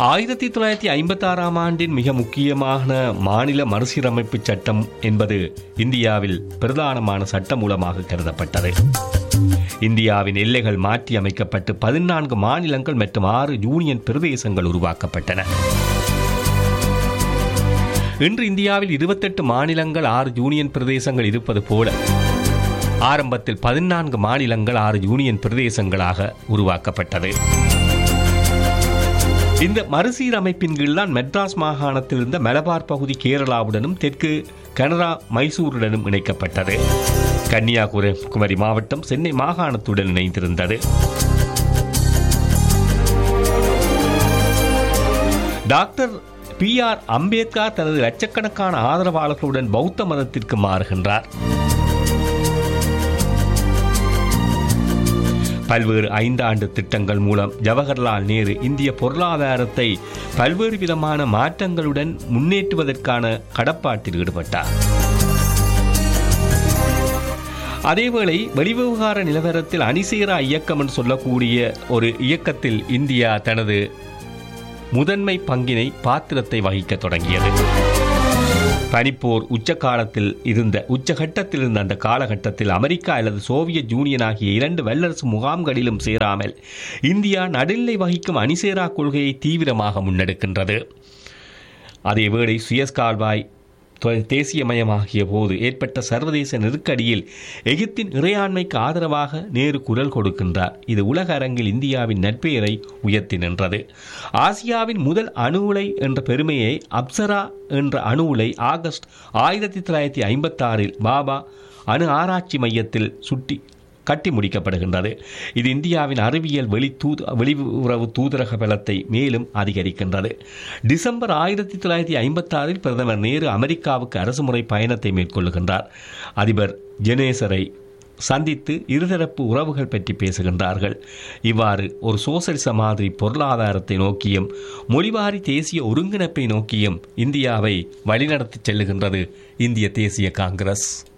ஆயிரத்தி தொள்ளாயிரத்தி ஐம்பத்தி ஆறாம் ஆண்டின் மிக முக்கியமான மாநில மறுசீரமைப்பு சட்டம் என்பது இந்தியாவில் பிரதானமான சட்டம் மூலமாக கருதப்பட்டது இந்தியாவின் எல்லைகள் மாற்றி அமைக்கப்பட்டு பதினான்கு மாநிலங்கள் மற்றும் ஆறு யூனியன் பிரதேசங்கள் உருவாக்கப்பட்டன இன்று இந்தியாவில் இருபத்தெட்டு மாநிலங்கள் ஆறு யூனியன் பிரதேசங்கள் இருப்பது போல ஆரம்பத்தில் பதினான்கு மாநிலங்கள் ஆறு யூனியன் பிரதேசங்களாக உருவாக்கப்பட்டது இந்த மறுசீரமைப்பின் கீழ்தான் மெட்ராஸ் மாகாணத்தில் இருந்த மலபார் பகுதி கேரளாவுடனும் தெற்கு கனடா மைசூருடனும் இணைக்கப்பட்டது கன்னியாகுமரி குமரி மாவட்டம் சென்னை மாகாணத்துடன் இணைந்திருந்தது டாக்டர் பி ஆர் அம்பேத்கர் தனது லட்சக்கணக்கான ஆதரவாளர்களுடன் பௌத்த மதத்திற்கு மாறுகின்றார் பல்வேறு ஐந்தாண்டு திட்டங்கள் மூலம் ஜவஹர்லால் நேரு இந்திய பொருளாதாரத்தை பல்வேறு விதமான மாற்றங்களுடன் முன்னேற்றுவதற்கான கடப்பாட்டில் ஈடுபட்டார் அதேவேளை வெளிவிவகார நிலவரத்தில் அணிசேரா இயக்கம் என்று சொல்லக்கூடிய ஒரு இயக்கத்தில் இந்தியா தனது முதன்மை பங்கினை பாத்திரத்தை வகிக்க தொடங்கியது பனிப்போர் உச்சகாலத்தில் இருந்த உச்சகட்டத்தில் இருந்த அந்த காலகட்டத்தில் அமெரிக்கா அல்லது சோவியத் யூனியன் ஆகிய இரண்டு வல்லரசு முகாம்களிலும் சேராமல் இந்தியா நடுநிலை வகிக்கும் அணிசேரா கொள்கையை தீவிரமாக முன்னெடுக்கின்றது அதேவேளை சுயஸ் கால்வாய் தேசியமயமாகிய போது ஏற்பட்ட சர்வதேச நெருக்கடியில் எகிப்தின் இறையாண்மைக்கு ஆதரவாக நேரு குரல் கொடுக்கின்றார் இது உலக அரங்கில் இந்தியாவின் நற்பெயரை உயர்த்தி நின்றது ஆசியாவின் முதல் அணு உலை என்ற பெருமையை அப்சரா என்ற அணு உலை ஆகஸ்ட் ஆயிரத்தி தொள்ளாயிரத்தி ஐம்பத்தாறில் பாபா அணு ஆராய்ச்சி மையத்தில் சுட்டி கட்டி முடிக்கப்படுகின்றது இது இந்தியாவின் அறிவியல் வெளி தூது வெளியுறவு தூதரக பலத்தை மேலும் அதிகரிக்கின்றது டிசம்பர் ஆயிரத்தி தொள்ளாயிரத்தி ஐம்பத்தாறில் பிரதமர் நேரு அமெரிக்காவுக்கு அரசுமுறை பயணத்தை மேற்கொள்ளுகின்றார் அதிபர் ஜெனேசரை சந்தித்து இருதரப்பு உறவுகள் பற்றி பேசுகின்றார்கள் இவ்வாறு ஒரு சோசலிச மாதிரி பொருளாதாரத்தை நோக்கியும் மொழிவாரி தேசிய ஒருங்கிணைப்பை நோக்கியும் இந்தியாவை வழிநடத்தி செல்லுகின்றது இந்திய தேசிய காங்கிரஸ்